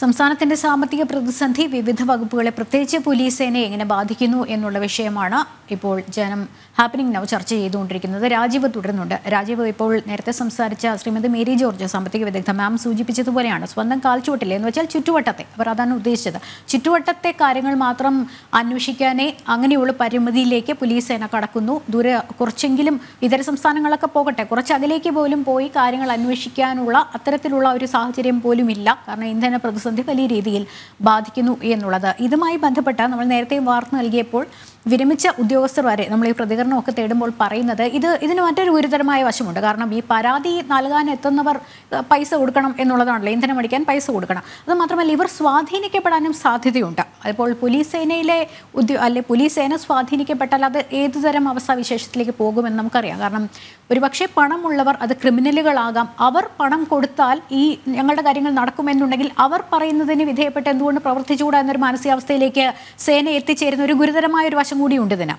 സംസ്ഥാനത്തിന്റെ സാമ്പത്തിക പ്രതിസന്ധി വിവിധ വകുപ്പുകളെ പ്രത്യേകിച്ച് പോലീസ് സേനയെ എങ്ങനെ ബാധിക്കുന്നു എന്നുള്ള വിഷയമാണ് ഇപ്പോൾ ജനം ഹാപ്പനിങ് നൗ ചർച്ച ചെയ്തുകൊണ്ടിരിക്കുന്നത് രാജീവ് തുടരുന്നുണ്ട് രാജീവ് ഇപ്പോൾ നേരത്തെ സംസാരിച്ച ശ്രീമതി മേരി ജോർജ് സാമ്പത്തിക വിദഗ്ധ മാം സൂചിപ്പിച്ചതുപോലെയാണ് സ്വന്തം കാൽച്ചുവട്ടിൽ എന്ന് വെച്ചാൽ ചുറ്റുവട്ടത്തെ അവർ അതാണ് ഉദ്ദേശിച്ചത് ചുറ്റുവട്ടത്തെ കാര്യങ്ങൾ മാത്രം അന്വേഷിക്കാനേ അങ്ങനെയുള്ള പരിമിതിയിലേക്ക് പോലീസ് സേന കടക്കുന്നു ദൂരെ കുറച്ചെങ്കിലും ഇതര സംസ്ഥാനങ്ങളൊക്കെ പോകട്ടെ കുറച്ച് അകലേക്ക് പോലും പോയി കാര്യങ്ങൾ അന്വേഷിക്കാനുള്ള അത്തരത്തിലുള്ള ഒരു സാഹചര്യം പോലും ഇല്ല കാരണം ഇന്ധന പ്രതിസന്ധി വലിയ രീതിയിൽ ബാധിക്കുന്നു എന്നുള്ളത് ഇതുമായി ബന്ധപ്പെട്ട് നമ്മൾ നേരത്തെ വാർത്ത നൽകിയപ്പോൾ വിരമിച്ച ഉദ്യോഗസ്ഥർ വരെ നമ്മൾ ഈ പ്രതികരണമൊക്കെ തേടുമ്പോൾ പറയുന്നത് ഇത് ഇതിന് മറ്റൊരു ഗുരുതരമായ വശമുണ്ട് കാരണം ഈ പരാതി നൽകാൻ എത്തുന്നവർ ഏഹ്, പൈസ കൊടുക്കണം എന്നുള്ളതാണല്ലോ ഇന്ധനം അടിക്കാൻ പൈസ കൊടുക്കണം അത് മാത്രമല്ല ഇവർ സ്വാധീനിക്കപ്പെടാനും സാധ്യതയുണ്ട് അപ്പോൾ പോലീസ് സേനയിലെ ഉദ്യോ അല്ലെ പോലീസ് സേന സ്വാധീനിക്കപ്പെട്ടാൽ അത് ഏതുതരം അവസ്ഥാവിശേഷത്തിലേക്ക് പോകുമെന്ന് നമുക്കറിയാം കാരണം ഒരുപക്ഷെ പണമുള്ളവർ അത് ക്രിമിനലുകളാകാം അവർ പണം കൊടുത്താൽ ഈ ഞങ്ങളുടെ കാര്യങ്ങൾ നടക്കുമെന്നുണ്ടെങ്കിൽ അവർ പറയുന്നതിന് വിധേയപ്പെട്ട് എന്തുകൊണ്ട് പ്രവർത്തിച്ചുകൂടാ എന്നൊരു മാനസികാവസ്ഥയിലേക്ക് സേന എത്തിച്ചേരുന്ന ഒരു ഗുരുതരമായ ഒരു വശം കൂടിയുണ്ട് ഇതിന്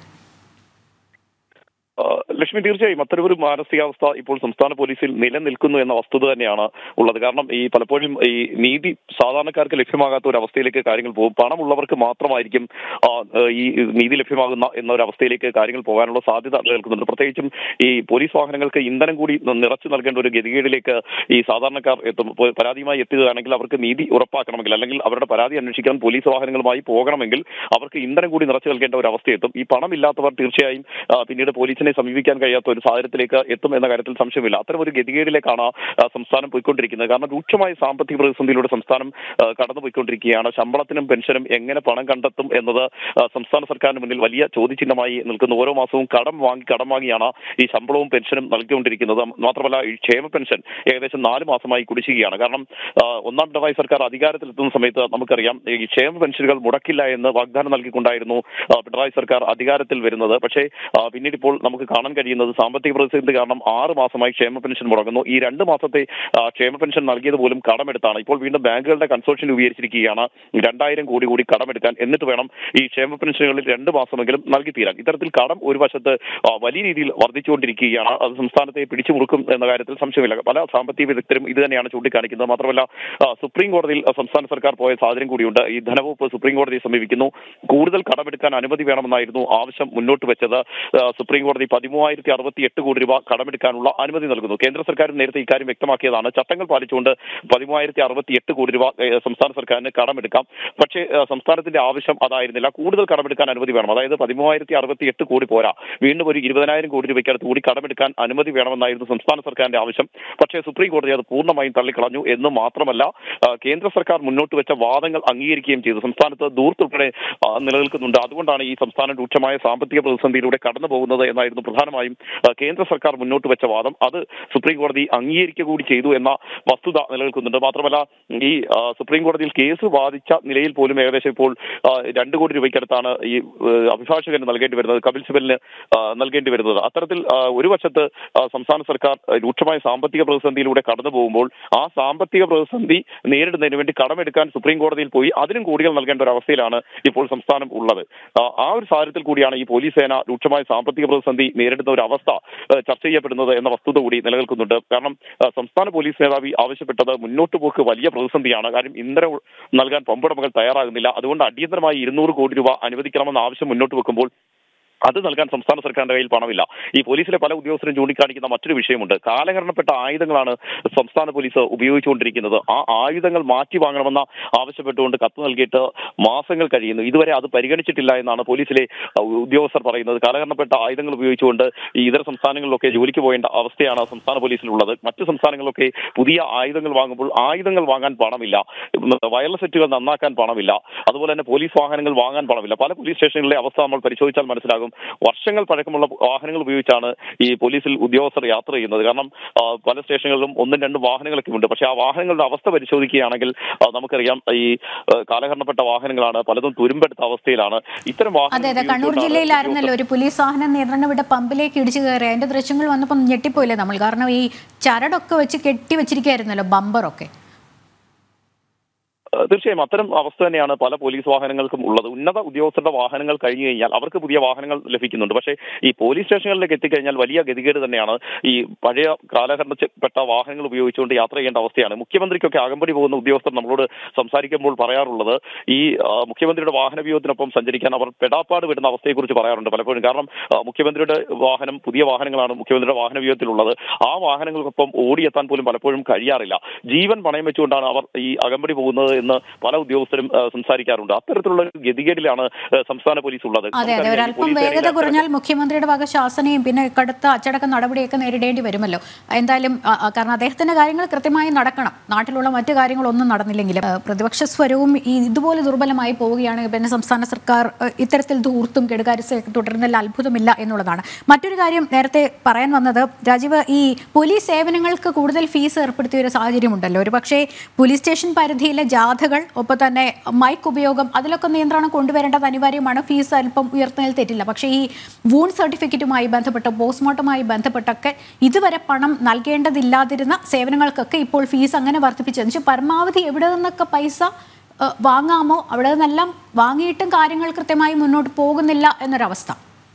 ആ, ലക്ഷ്മി തീർച്ചയായും അത്തരമൊരു മാനസികാവസ്ഥ ഇപ്പോൾ സംസ്ഥാന പോലീസിൽ നിലനിൽക്കുന്നു എന്ന വസ്തുത തന്നെയാണ് ഉള്ളത് കാരണം ഈ പലപ്പോഴും ഈ നീതി സാധാരണക്കാർക്ക് ലഭ്യമാകാത്ത ഒരു അവസ്ഥയിലേക്ക് കാര്യങ്ങൾ പോകും പണമുള്ളവർക്ക് മാത്രമായിരിക്കും ആ, ഈ നീതി ലഭ്യമാകുന്ന എന്ന ഒരു അവസ്ഥയിലേക്ക് കാര്യങ്ങൾ പോകാനുള്ള സാധ്യത നിലനിൽക്കുന്നുണ്ട് പ്രത്യേകിച്ചും ഈ പോലീസ് വാഹനങ്ങൾക്ക് ഇന്ധനം കൂടി നിറച്ചു നൽകേണ്ട ഒരു ഗതികേടിലേക്ക് ഈ സാധാരണക്കാർ എത്തും ഇപ്പോൾ പരാതിയുമായി എത്തുകയാണെങ്കിൽ അവർക്ക് നീതി ഉറപ്പാക്കണമെങ്കിൽ അല്ലെങ്കിൽ അവരുടെ പരാതി അന്വേഷിക്കാൻ പോലീസ് വാഹനങ്ങളുമായി പോകണമെങ്കിൽ അവർക്ക് ഇന്ധനം കൂടി നിറച്ചു നൽകേണ്ട ഒരു അവസ്ഥയെത്തും ഈ പണമില്ലാത്തവർ തീർച്ചയായും ആ, പിന്നീട് പോലീസിനെ സമീപിക്കാൻ കഴിയാത്ത ഒരു സാഹചര്യത്തിലേക്ക് എത്തും എന്ന കാര്യത്തിൽ സംശയമില്ല അത്തരം ഒരു ഗതികേടിലേക്കാണ് ആ, സംസ്ഥാനം പോയിക്കൊണ്ടിരിക്കുന്നത് കാരണം രൂക്ഷമായ സാമ്പത്തിക പ്രതിസന്ധിയിലൂടെ സംസ്ഥാനം ആ, കടന്നുപോയിക്കൊണ്ടിരിക്കുകയാണ് ശമ്പളത്തിനും പെൻഷനും എങ്ങനെ പണം കണ്ടെത്തും എന്നത് ആ, സംസ്ഥാന സർക്കാരിന് മുന്നിൽ വലിയ ചോദ്യചിഹ്നമായി നിൽക്കുന്നു ഓരോ മാസവും കടം വാങ്ങി കടം വാങ്ങിയാണ് ഈ ശമ്പളവും പെൻഷനും നൽകിക്കൊണ്ടിരിക്കുന്നത് മാത്രമല്ല ഈ ക്ഷേമ പെൻഷൻ ഏകദേശം നാല് മാസമായി കുടിശ്ശികയാണ് കാരണം ആ, ഒന്നാം പിണറായി സർക്കാർ അധികാരത്തിലെത്തുന്ന സമയത്ത് നമുക്കറിയാം ഈ ക്ഷേമ പെൻഷനുകൾ മുടക്കില്ല എന്ന് വാഗ്ദാനം നൽകിക്കൊണ്ടായിരുന്നു ആ, പിണറായി സർക്കാർ അധികാരത്തിൽ വരുന്നത് പക്ഷേ ആ, പിന്നീട് ഇപ്പോൾ നമുക്ക് കാണാൻ കഴിയുന്നത് സാമ്പത്തിക പ്രതിസന്ധി കാരണം ആറ് മാസമായി ക്ഷേമ പെൻഷൻ മുടങ്ങുന്നു ഈ രണ്ട് മാസത്തെ ആ, ക്ഷേമ പെൻഷൻ നൽകിയത് പോലും കടമെടുത്താണ് ഇപ്പോൾ വീണ്ടും ബാങ്കുകളുടെ കൺസോർഷ്യം രൂപീകരിച്ചിരിക്കുകയാണ് രണ്ടായിരം കോടി കൂടി കടമെടുക്കാൻ എന്നിട്ട് വേണം ഈ ക്ഷേമ പെൻഷനുകളിൽ രണ്ട് മാസമെങ്കിലും നൽകി തീരാൻ ഇത്തരത്തിൽ കടം ഒരു വശത്ത് ആ, വലിയ രീതിയിൽ വർദ്ധിച്ചുകൊണ്ടിരിക്കുകയാണ് അത് സംസ്ഥാനത്തെ പിടിച്ചു മുറുക്കും എന്ന കാര്യത്തിൽ സംശയമില്ല പല സാമ്പത്തിക വിദഗ്ധരും ഇത് തന്നെയാണ് ചൂണ്ടിക്കാണിക്കുന്നത് മാത്രമല്ല ആ, സുപ്രീം കോടതിയിൽ ആ, സംസ്ഥാന സർക്കാർ പോയ സാഹചര്യം കൂടിയുണ്ട് ഈ ധനവകുപ്പ് സുപ്രീം കോടതിയെ സമീപിക്കുന്നു കൂടുതൽ കടമെടുക്കാൻ അനുമതി വേണമെന്നായിരുന്നു ആവശ്യം മുന്നോട്ട് വെച്ചത് ആ, സുപ്രീം കോടതി പതിമൂവായിരത്തി അറുപത്തി എട്ട് കോടി രൂപ കടമെടുക്കാനുള്ള അനുമതി നൽകുന്നു കേന്ദ്ര സർക്കാരും നേരത്തെ ഇക്കാര്യം വ്യക്തമാക്കിയതാണ് ചട്ടങ്ങൾ പാലിച്ചുകൊണ്ട് പതിമൂവായിരത്തി അറുപത്തി എട്ട് കോടി രൂപ ഏ, സംസ്ഥാന സർക്കാരിന് കടമെടുക്കാം പക്ഷേ ആ, സംസ്ഥാനത്തിന്റെ ആവശ്യം അതായിരുന്നില്ല കൂടുതൽ കടമെടുക്കാൻ അനുമതി വേണം അതായത് പതിമൂവായിരത്തി അറുപത്തി എട്ട് കോടി പോരാ വീണ്ടും ഒരു ഇരുപതിനായിരം കോടി രൂപയ്ക്ക് അടുത്ത് കൂടി കടമെടുക്കാൻ അനുമതി വേണമെന്നായിരുന്നു സംസ്ഥാന സർക്കാരിന്റെ ആവശ്യം പക്ഷേ സുപ്രീം കോടതി അത് പൂർണ്ണമായും തള്ളിക്കളഞ്ഞു എന്ന് മാത്രമല്ല ആ, കേന്ദ്ര സർക്കാർ മുന്നോട്ട് വെച്ച വാദങ്ങൾ അംഗീകരിക്കുകയും ചെയ്തു സംസ്ഥാനത്ത് ദൂർത്തുൾപ്പെടെ ആ, നിലനിൽക്കുന്നുണ്ട് അതുകൊണ്ടാണ് ഈ സംസ്ഥാനം രൂക്ഷമായ സാമ്പത്തിക പ്രതിസന്ധിയിലൂടെ കടന്നു പോകുന്നത് എന്നായിരുന്നു പ്രധാനമായും ആ, കേന്ദ്ര സർക്കാർ മുന്നോട്ട് വെച്ച വാദം അത് സുപ്രീം കോടതി അംഗീകരിക്കുക കൂടി ചെയ്തു എന്ന വസ്തുത നിലനിൽക്കുന്നുണ്ട് മാത്രമല്ല ഈ ആ, സുപ്രീം കോടതിയിൽ കേസ് വാദിച്ച നിലയിൽ പോലും ഏകദേശം ഇപ്പോൾ ആ, രണ്ട് കോടി രൂപയ്ക്കടുത്താണ് ഈ ഏ, അഭിഭാഷകന് നൽകേണ്ടി വരുന്നത് കപിൽ സിബലിന് ആ, നൽകേണ്ടി വരുന്നത് അത്തരത്തിൽ ആ, ഒരു വശത്ത് ആ, സംസ്ഥാന സർക്കാർ ആ, രൂക്ഷമായ സാമ്പത്തിക പ്രതിസന്ധിയിലൂടെ കടന്നു പോകുമ്പോൾ ആ സാമ്പത്തിക പ്രതിസന്ധി നേരിടുന്നതിന് വേണ്ടി കടമെടുക്കാൻ സുപ്രീം കോടതിയിൽ പോയി അതിനും കോടികൾ നൽകേണ്ട ഒരു അവസ്ഥയിലാണ് ഇപ്പോൾ സംസ്ഥാനം ഉള്ളത് ആ, ആ ഒരു സാഹചര്യത്തിൽ കൂടിയാണ് ഈ പോലീസ് സേന രൂക്ഷമായ സാമ്പത്തിക പ്രതിസന്ധി നേരിടുന്ന ഒരു അവസ്ഥ ആ, ചർച്ച ചെയ്യപ്പെടുന്നത് എന്ന വസ്തുത കൂടി നിലനിൽക്കുന്നുണ്ട് കാരണം ആ, സംസ്ഥാന പോലീസ് മേധാവി ആവശ്യപ്പെട്ടത് മുന്നോട്ട് പോക്ക് വലിയ പ്രതിസന്ധിയാണ് കാര്യം ഇന്ധനം നൽകാൻ പമ്പുടമകൾ തയ്യാറാകുന്നില്ല അതുകൊണ്ട് അടിയന്തരമായി ഇരുന്നൂറ് കോടി രൂപ അനുവദിക്കണമെന്ന ആവശ്യം മുന്നോട്ട് വെക്കുമ്പോൾ അത് നൽകാൻ സംസ്ഥാന സർക്കാരിന്റെ കയ്യിൽ പണമില്ല ഈ പോലീസിലെ പല ഉദ്യോഗസ്ഥരും ചൂണ്ടിക്കാണിക്കുന്ന മറ്റൊരു വിഷയമുണ്ട് കാലഹരണപ്പെട്ട ആയുധങ്ങളാണ് സംസ്ഥാന പോലീസ് ഉപയോഗിച്ചുകൊണ്ടിരിക്കുന്നത് ആ ആയുധങ്ങൾ മാറ്റി വാങ്ങണമെന്ന ആവശ്യപ്പെട്ടുകൊണ്ട് കത്ത് നൽകിയിട്ട് മാസങ്ങൾ കഴിയുന്നു ഇതുവരെ അത് പരിഗണിച്ചിട്ടില്ല എന്നാണ് പോലീസിലെ അഹ്, ഉദ്യോഗസ്ഥർ പറയുന്നത് കാലഹരണപ്പെട്ട ആയുധങ്ങൾ ഉപയോഗിച്ചുകൊണ്ട് ഈ ഇതര സംസ്ഥാനങ്ങളിലൊക്കെ ജോലിക്ക് പോകേണ്ട അവസ്ഥയാണ് സംസ്ഥാന പോലീസിലുള്ളത് മറ്റു സംസ്ഥാനങ്ങളിലൊക്കെ പുതിയ ആയുധങ്ങൾ വാങ്ങുമ്പോൾ ആയുധങ്ങൾ വാങ്ങാൻ പണമില്ല വയർലെസ് സെറ്റുകൾ നന്നാക്കാൻ പണമില്ല അതുപോലെ തന്നെ പോലീസ് വാഹനങ്ങൾ വാങ്ങാൻ പണമില്ല പല പോലീസ് സ്റ്റേഷനുകളിലെ അവസ്ഥ നമ്മൾ പരിശോധിച്ചാൽ മനസ്സിലാകും വർഷങ്ങൾ പഴക്കമുള്ള വാഹനങ്ങൾ ഉപയോഗിച്ചാണ് ഈ പോലീസിൽ ഉദ്യോഗസ്ഥർ യാത്ര ചെയ്യുന്നത് കാരണം ആ, പല സ്റ്റേഷനുകളിലും ഒന്നും രണ്ടും വാഹനങ്ങളൊക്കെ ഉണ്ട് പക്ഷേ ആ വാഹനങ്ങളുടെ അവസ്ഥ പരിശോധിക്കുകയാണെങ്കിൽ ആ, നമുക്കറിയാം ഈ ആ, കാലഹരണപ്പെട്ട വാഹനങ്ങളാണ് പലതും തുരുമ്പെടുത്ത അവസ്ഥയിലാണ് ഇത്തരം അതെ അതെ വാഹനങ്ങൾ കണ്ണൂർ ഉപയോഗിച്ചുകൊണ്ടാണ് ജില്ലയിലായിരുന്നല്ലോ ഒരു പോലീസ് വാഹനം നിയന്ത്രണം വിട്ട പമ്പിലേക്ക് ഇടിച്ചു കയറി അതിന്റെ ദൃശ്യങ്ങൾ വന്നപ്പോൾ ഞെട്ടിപ്പോയില്ലേ നമ്മൾ കാരണം ഈ ചരടൊക്കെ വെച്ച് കെട്ടി വെച്ചിരിക്കുകയായിരുന്നല്ലോ ബമ്പറൊക്കെ തീർച്ചയായും അത്തരം അവസ്ഥ തന്നെയാണ് പല പോലീസ് വാഹനങ്ങൾക്കും ഉള്ളത് ഉന്നത ഉദ്യോഗസ്ഥരുടെ വാഹനങ്ങൾ കഴിഞ്ഞു കഴിഞ്ഞാൽ അവർക്ക് പുതിയ വാഹനങ്ങൾ ലഭിക്കുന്നുണ്ട് പക്ഷേ ഈ പോലീസ് സ്റ്റേഷനുകളിലേക്ക് എത്തിക്കഴിഞ്ഞാൽ വലിയ ഗതികേട് തന്നെയാണ് ഈ പഴയ കാലഘട്ടപ്പെട്ട വാഹനങ്ങൾ ഉപയോഗിച്ചുകൊണ്ട് യാത്ര ചെയ്യേണ്ട അവസ്ഥയാണ് മുഖ്യമന്ത്രിക്കൊക്കെ അകമ്പടി പോകുന്ന ഉദ്യോഗസ്ഥർ നമ്മളോട് സംസാരിക്കുമ്പോൾ പറയാറുള്ളത് ഈ ആ, മുഖ്യമന്ത്രിയുടെ വാഹന വ്യൂഹത്തിനൊപ്പം സഞ്ചരിക്കാൻ അവർ പെടാപ്പാട് വിടുന്ന അവസ്ഥയെക്കുറിച്ച് പറയാറുണ്ട് പലപ്പോഴും കാരണം ആ, മുഖ്യമന്ത്രിയുടെ വാഹനം പുതിയ വാഹനങ്ങളാണ് മുഖ്യമന്ത്രിയുടെ വാഹന വ്യൂഹത്തിലുള്ളത് ആ വാഹനങ്ങൾക്കൊപ്പം ഓടിയെത്താൻ പോലും പലപ്പോഴും കഴിയാറില്ല ജീവൻ പണയം വെച്ചുകൊണ്ടാണ് അവർ ഈ അകമ്പടി പോകുന്നത് എന്ന് പല ഉദ്യോഗസ്ഥരും ആ, സംസാരിക്കാറുണ്ട് അത്തരത്തിലുള്ള ഒരു ഗതികേടിലാണ് ആ, സംസ്ഥാന പോലീസ് ഉള്ളത് അതെ അതെ നമുക്കറിയാം, ഈ ഒരല്പം പോലീസ് വേഗത സേനയിലെ കുറഞ്ഞാൽ മുഖ്യമന്ത്രിയുടെ വക ശാസനയും പിന്നെ കടുത്ത അച്ചടക്ക നടപടിയൊക്കെ നേരിടേണ്ടി വരുമല്ലോ എന്തായാലും ആ, ആ, കാരണം അദ്ദേഹത്തിന്റെ കാര്യങ്ങൾ കൃത്യമായി നടക്കണം നാട്ടിലുള്ള മറ്റു കാര്യങ്ങളൊന്നും നടന്നില്ലെങ്കിലും ആ, പ്രതിപക്ഷ സ്വരവും ഈ ഇതുപോലെ ദുർബലമായി പോവുകയാണ് പിന്നെ സംസ്ഥാന സർക്കാർ ആ, ഇത്തരത്തിൽ ധൂർത്തും കെടുകാര്യസ്ഥയൊക്കെ തുടരുന്നതിൽ അത്ഭുതമില്ല എന്നുള്ളതാണ് മറ്റൊരു കാര്യം നേരത്തെ പറയാൻ വന്നത് രാജീവ് ഈ പോലീസ് സേവനങ്ങൾക്ക് കൂടുതൽ ഫീസ് ഏർപ്പെടുത്തിയ ഒരു സാഹചര്യമുണ്ടല്ലോ ഒരു പക്ഷേ പോലീസ് സ്റ്റേഷൻ പരിധിയിലെ ജാഥകൾ ഒപ്പം തന്നെ മൈക്ക് ഉപയോഗം അതിലൊക്കെ നിയന്ത്രണം കൊണ്ടുവരേണ്ടത് അനിവാര്യമാണ് ഫീസ് അല്പം ഉയർത്തുന്നതിൽ തെറ്റില്ല പക്ഷേ ഈ വൂൺ സർട്ടിഫിക്കറ്റുമായി ബന്ധപ്പെട്ട് പോസ്റ്റ്മോർട്ടമായി ബന്ധപ്പെട്ടൊക്കെ ഇതുവരെ പണം നൽകേണ്ടതില്ലാതിരുന്ന സേവനങ്ങൾക്കൊക്കെ ഇപ്പോൾ ഫീസ് അങ്ങനെ വർദ്ധിപ്പിച്ചു എന്നുവെച്ചാൽ പരമാവധി എവിടെ നിന്നൊക്കെ പൈസ ഏഹ്, വാങ്ങാമോ അവിടെ നിന്നെല്ലാം വാങ്ങിയിട്ടും കാര്യങ്ങൾ കൃത്യമായി മുന്നോട്ട് പോകുന്നില്ല എന്നൊരവസ്ഥ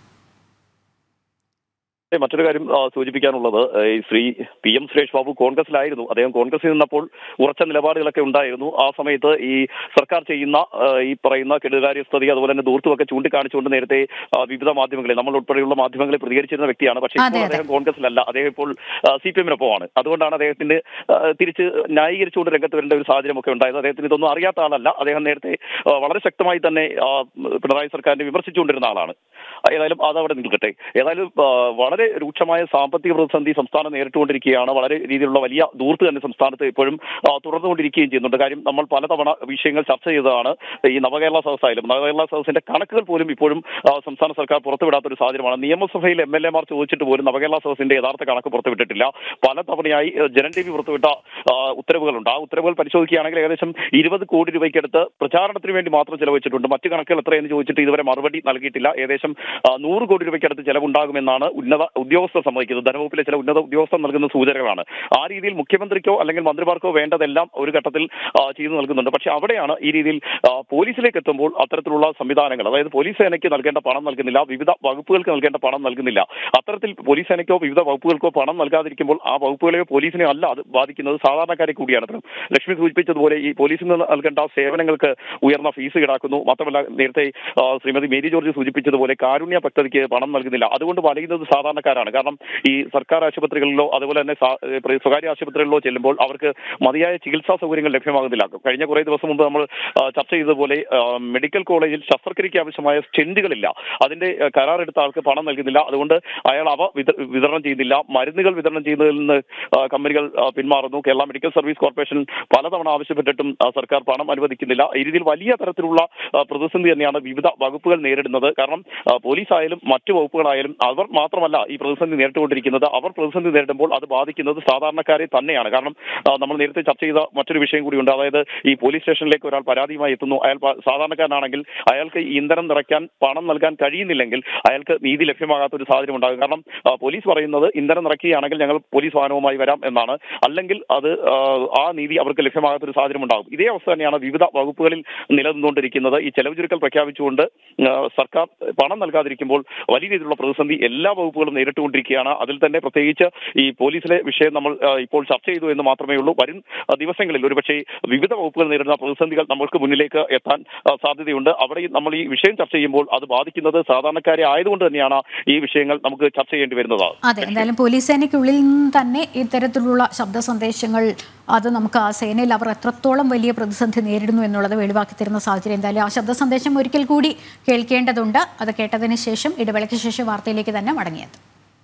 ഏ, മറ്റൊരു കാര്യം ആ, സൂചിപ്പിക്കാനുള്ളത് ഏ, ഈ ശ്രീ പി എം സുരേഷ് ബാബു കോൺഗ്രസിലായിരുന്നു അദ്ദേഹം കോൺഗ്രസിൽ നിന്നപ്പോൾ ഉറച്ച നിലപാടുകളൊക്കെ ഉണ്ടായിരുന്നു ആ സമയത്ത് ഈ സർക്കാർ ചെയ്യുന്ന ആ, ഈ പറയുന്ന കെടുകാര്യസ്ഥതി അതുപോലെ തന്നെ ദൂർത്തുമൊക്കെ ചൂണ്ടിക്കാണിച്ചുകൊണ്ട് നേരത്തെ ആ, വിവിധ മാധ്യമങ്ങളെ നമ്മൾ ഉൾപ്പെടെയുള്ള മാധ്യമങ്ങളെ പ്രതികരിച്ചിരുന്ന വ്യക്തിയാണ് പക്ഷേ അതെ, ഇപ്പോൾ അതെ. അദ്ദേഹം കോൺഗ്രസിലല്ല അദ്ദേഹം ഇപ്പോൾ സി പി എമ്മിനൊപ്പമാണ് അതുകൊണ്ടാണ് അദ്ദേഹത്തിന്റെ ആ, തിരിച്ച് ന്യായീകരിച്ചുകൊണ്ട് രംഗത്ത് വരേണ്ട ഒരു സാഹചര്യമൊക്കെ ഉണ്ടായത് അദ്ദേഹത്തിന് ഇതൊന്നും അറിയാത്ത ആളല്ല അദ്ദേഹം നേരത്തെ ആ, വളരെ ശക്തമായി തന്നെ ആ, പിണറായി സർക്കാരിനെ വിമർശിച്ചുകൊണ്ടിരുന്ന ആളാണ് ആ, ഏതായാലും അത് അവിടെ നിൽക്കട്ടെ ഏതായാലും ആ, വളരെ രൂക്ഷമായ സാമ്പത്തിക പ്രതിസന്ധി സംസ്ഥാനം നേരിട്ടുകൊണ്ടിരിക്കുകയാണ് വളരെ രീതിയിലുള്ള വലിയ ദൂർത്ത് തന്നെ സംസ്ഥാനത്ത് ഇപ്പോഴും ആ, തുടർന്നുകൊണ്ടിരിക്കുകയും ചെയ്യുന്നുണ്ട് കാര്യം നമ്മൾ പലതവണ വിഷയങ്ങൾ ചർച്ച ചെയ്തതാണ് ഈ നവകേരള സദസ്സായാലും നവകേരള സദസ്സിന്റെ കണക്കുകൾ പോലും ഇപ്പോഴും ആ, സംസ്ഥാന സർക്കാർ പുറത്തുവിടാത്ത ഒരു സാഹചര്യമാണ് നിയമസഭയിൽ എം എൽ എമാർ ചോദിച്ചിട്ട് പോലും നവകേരള സദസ്സിന്റെ യഥാർത്ഥ കണക്ക് പുറത്തുവിട്ടിട്ടില്ല പലതവണയായി ഏഹ്, ജനൻ ടി വി പുറത്തുവിട്ട ആ, ഉത്തരവുകളുണ്ട് ആ ഉത്തരവുകൾ പരിശോധിക്കുകയാണെങ്കിൽ ഏകദേശം ഇരുപത് കോടി രൂപയ്ക്കടുത്ത് പ്രചാരണത്തിന് വേണ്ടി മാത്രം ചെലവഴിച്ചിട്ടുണ്ട് മറ്റു കണക്കുകൾ എത്രയെന്ന് ചോദിച്ചിട്ട് ഇതുവരെ മറുപടി നൽകിയിട്ടില്ല ഏകദേശം ആ, നൂറ് കോടി രൂപയ്ക്കടുത്ത് ചെലവുണ്ടാകുമെന്നാണ് ഉന്നത ഉദ്യോഗസ്ഥർ സമ്മതിക്കുന്നത് ധനവകുപ്പിലെ ചില ഉന്നത ഉദ്യോഗസ്ഥർ നൽകുന്ന സൂചനകളാണ് ആ രീതിയിൽ മുഖ്യമന്ത്രിക്കോ അല്ലെങ്കിൽ മന്ത്രിമാർക്കോ വേണ്ടതെല്ലാം ഒരു ഘട്ടത്തിൽ ആ, ചെയ്തു നൽകുന്നുണ്ട് പക്ഷെ അവിടെയാണ് ഈ രീതിയിൽ ആ, പോലീസിലേക്ക് എത്തുമ്പോൾ അത്തരത്തിലുള്ള സംവിധാനങ്ങൾ അതായത് പോലീസ് സേനയ്ക്ക് നൽകേണ്ട പണം നൽകുന്നില്ല വിവിധ വകുപ്പുകൾക്ക് നൽകേണ്ട പണം നൽകുന്നില്ല അത്തരത്തിൽ പോലീസ് സേനയ്ക്കോ വിവിധ വകുപ്പുകൾക്കോ പണം നൽകാതിരിക്കുമ്പോൾ ആ വകുപ്പുകളെയോ പോലീസിനെയോ അല്ല അത് ബാധിക്കുന്നത് സാധാരണക്കാരെ കൂടിയാണ് ഇത്തരം ലക്ഷ്മി സൂചിപ്പിച്ചതുപോലെ ഈ പോലീസിൽ നിന്ന് നൽകേണ്ട സേവനങ്ങൾക്ക് ഉയർന്ന ഫീസ് ഈടാക്കുന്നു മാത്രമല്ല നേരത്തെ ആ, ശ്രീമതി മേരി ജോർജ് സൂചിപ്പിച്ചതുപോലെ കാരുണ്യ പദ്ധതിക്ക് പണം നൽകുന്നില്ല അതുകൊണ്ട് വലയുന്നത് സാധാരണക്കാരാണ് കാരണം ഈ സർക്കാർ ആശുപത്രികളിലോ അതുപോലെ തന്നെ സാ- ഏ, പ്ര- സ്വകാര്യ ആശുപത്രികളിലോ ചെല്ലുമ്പോൾ അവർക്ക് മതിയായ ചികിത്സാ സൗകര്യങ്ങൾ ലഭ്യമാകുന്നില്ല കഴിഞ്ഞ കുറേ ദിവസം മുമ്പ് നമ്മൾ ആ, ചർച്ച ചെയ്തതുപോലെ ആ, മെഡിക്കൽ കോളേജിൽ ശസ്ത്രക്രിയയ്ക്ക് ആവശ്യമായ സ്റ്റെന്റുകളില്ല അതിന്റെ ആ, കരാറെടുത്ത ആൾക്ക് പണം നൽകുന്നില്ല അതുകൊണ്ട് അയാൾ അവ വിത- വിതരണം ചെയ്യുന്നില്ല മരുന്നുകൾ വിതരണം ചെയ്യുന്നതിൽ നിന്ന് ആ, കമ്പനികൾ ആ, പിന്മാറുന്നു കേരള മെഡിക്കൽ സർവീസ് കോർപ്പറേഷൻ പലതവണ ആവശ്യപ്പെട്ടിട്ടും ആ, സർക്കാർ പണം അനുവദിക്കുന്നില്ല ഈ രീതിയിൽ വലിയ തരത്തിലുള്ള ആ, പ്രതിസന്ധി തന്നെയാണ് വിവിധ വകുപ്പുകൾ നേരിടുന്നത് കാരണം ആ, പോലീസ് ആയാലും മറ്റു വകുപ്പുകളായാലും അവർ മാത്രമല്ല ഈ പ്രതിസന്ധി നേരിട്ടുകൊണ്ടിരിക്കുന്നത് അവർ പ്രതിസന്ധി നേരിടുമ്പോൾ അത് ബാധിക്കുന്നത് സാധാരണക്കാരെ തന്നെയാണ് കാരണം ആ, നമ്മൾ നേരത്തെ ചർച്ച ചെയ്ത മറ്റൊരു വിഷയം കൂടിയുണ്ട് അതായത് ഈ പോലീസ് സ്റ്റേഷനിലേക്ക് ഒരാൾ പരാതിയുമായി എത്തുന്നു അയാൾ പ- സാധാരണക്കാരനാണെങ്കിൽ അയാൾക്ക് ഈ ഇന്ധനം നിറയ്ക്കാൻ പണം നൽകാൻ കഴിയുന്നില്ലെങ്കിൽ അയാൾക്ക് നീതി ലഭ്യമാകാത്ത ഒരു സാഹചര്യം ഉണ്ടാകും കാരണം ആ, പോലീസ് പറയുന്നത് ഇന്ധനം നിറയ്ക്കുകയാണെങ്കിൽ ഞങ്ങൾ പോലീസ് വാഹനവുമായി വരാം എന്നാണ് അല്ലെങ്കിൽ അത് ആ, ആ നീതി അവർക്ക് ലഭ്യമാകാത്ത ഒരു സാഹചര്യം ഉണ്ടാകും ഇതേ അവസ്ഥ തന്നെയാണ് വിവിധ വകുപ്പുകളിൽ നിലനിന്നുകൊണ്ടിരിക്കുന്നത് ഈ ചെലവ് ചുരുക്കൽ പ്രഖ്യാപിച്ചുകൊണ്ട് ആ, സർക്കാർ പണം നൽകാതിരിക്കുമ്പോൾ വലിയ രീതിയിലുള്ള പ്രതിസന്ധി എല്ലാ വകുപ്പുകളും നേരിട്ടുകൊണ്ടിരിക്കുകയാണ് അതിൽ തന്നെ പ്രത്യേകിച്ച് ഈ പോലീസിലെ വിഷയം നമ്മൾ ആ, ഇപ്പോൾ ചർച്ച ചെയ്തു എന്ന് മാത്രമേ ഉള്ളൂ വരും ആ, ദിവസങ്ങളിൽ ഒരുപക്ഷെ വിവിധ വകുപ്പുകൾ നേരിടുന്ന പ്രതിസന്ധികൾ നമ്മൾക്ക് മുന്നിലേക്ക് എത്താൻ ആ, സാധ്യതയുണ്ട് അവിടെ ഈ നമ്മൾ ഈ വിഷയം ചർച്ച ചെയ്യുമ്പോൾ അത് ബാധിക്കുന്നത് സാധാരണക്കാരെ ആയതുകൊണ്ട് തന്നെയാണ് ഈ വിഷയങ്ങൾ നമുക്ക് ചർച്ച ചെയ്യേണ്ടി വരുന്നത് അതെ എന്തായാലും പോലീസ് സേനയ്ക്കുള്ളിൽ നിന്ന് തന്നെ ഇത്തരത്തിലുള്ള ശബ്ദ സന്ദേശങ്ങൾ അത് നമുക്ക് ആ സേനയിൽ അവർ എത്രത്തോളം വലിയ പ്രതിസന്ധി നേരിടുന്നു എന്നുള്ളത് വെളിവാക്കി തരുന്ന സാഹചര്യം എന്തായാലും ആ ശബ്ദ സന്ദേശം ഒരിക്കൽ കൂടി കേൾക്കേണ്ടതുണ്ട് അത് കേട്ടതിന് ശേഷം ഇടവേളയ്ക്ക് ശേഷം വാർത്തയിലേക്ക് തന്നെ മടങ്ങിയത്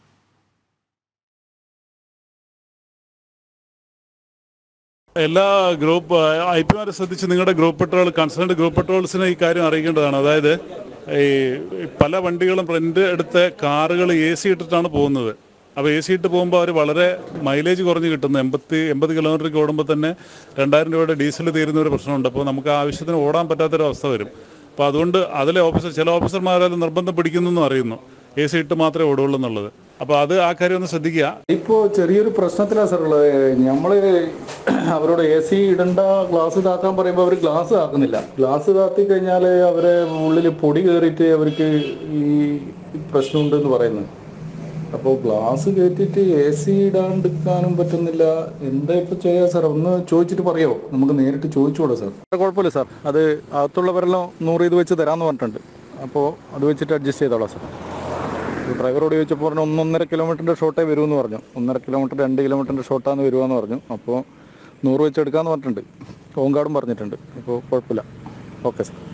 എല്ലാ ഗ്രൂപ്പ് ഐ പിമാരെ ശ്രദ്ധിച്ച് നിങ്ങളുടെ ഗ്രൂപ്പ് പെട്രോൾ കൺസേൺഡ് ഗ്രൂപ്പ് പെട്രോൾസിനെ ഈ കാര്യം അറിയിക്കേണ്ടതാണ് അതായത് ഈ പല വണ്ടികളും റെന്റ് എടുത്ത കാറുകൾ എ സി ഇട്ടിട്ടാണ് പോകുന്നത് അപ്പോൾ എ സി ഇട്ട് പോകുമ്പോൾ അവർ വളരെ മൈലേജ് കുറഞ്ഞ് കിട്ടുന്നു എൺപത്തി എൺപത് കിലോമീറ്റർക്ക് ഓടുമ്പോൾ തന്നെ രണ്ടായിരം രൂപയുടെ ഡീസൽ തീരുന്ന ഒരു പ്രശ്നമുണ്ട് അപ്പോൾ നമുക്ക് ആവശ്യത്തിന് ഓടാൻ പറ്റാത്തൊരു അവസ്ഥ വരും അപ്പോൾ അതുകൊണ്ട് അതിലെ ഓഫീസർ ചില ഓഫീസർമാരാലും നിർബന്ധം പിടിക്കുന്നു എന്നും അറിയുന്നു എ സി ഇട്ട് മാത്രമേ ഓടുള്ളൂ എന്നുള്ളത് അപ്പോൾ അത് ആ കാര്യം ഒന്ന് ശ്രദ്ധിക്കുക ഇപ്പോൾ ചെറിയൊരു പ്രശ്നത്തിലാണ് സാർ ഉള്ളത് നമ്മൾ അവരോട് എ സി ഇടണ്ട ഗ്ലാസ് താക്കാൻ പറയുമ്പോൾ അവർ ഗ്ലാസ് താക്കുന്നില്ല ഗ്ലാസ് താത്തി കഴിഞ്ഞാൽ അവരെ ഉള്ളിൽ പൊടി കയറിയിട്ട് അവർക്ക് ഈ പ്രശ്നമുണ്ടെന്ന് പറയുന്നു അപ്പോൾ ഗ്ലാസ് കയറ്റിയിട്ട് എ സി ഇടാണ്ടിരിക്കാനും പറ്റുന്നില്ല എന്താ ഇപ്പോൾ ചെയ്യാ സാർ ഒന്ന് ചോദിച്ചിട്ട് പറയോ നമുക്ക് നേരിട്ട് ചോദിച്ചുകൂടെ സാർ കുഴപ്പമില്ല സാർ അത് അകത്തുള്ളവരെല്ലാം നൂറ് ഇത് വെച്ച് തരാമെന്ന് പറഞ്ഞിട്ടുണ്ട് അപ്പോൾ അത് വെച്ചിട്ട് അഡ്ജസ്റ്റ് ചെയ്തോളാം സാർ ഡ്രൈവറോട് ചോദിച്ചപ്പോൾ പറഞ്ഞു ഒന്നൊന്നര കിലോമീറ്ററിൻ്റെ ഷോട്ടേ വരുമെന്ന് പറഞ്ഞു ഒന്നര കിലോമീറ്റർ രണ്ട് കിലോമീറ്ററിൻ്റെ ഷോട്ടാന്ന് വരുവാന്ന് പറഞ്ഞു അപ്പോൾ നൂറ് വെച്ച് എടുക്കാമെന്ന് പറഞ്ഞിട്ടുണ്ട് ഹോം ഗാർഡും പറഞ്ഞിട്ടുണ്ട് അപ്പോൾ കുഴപ്പമില്ല ഓക്കെ സാർ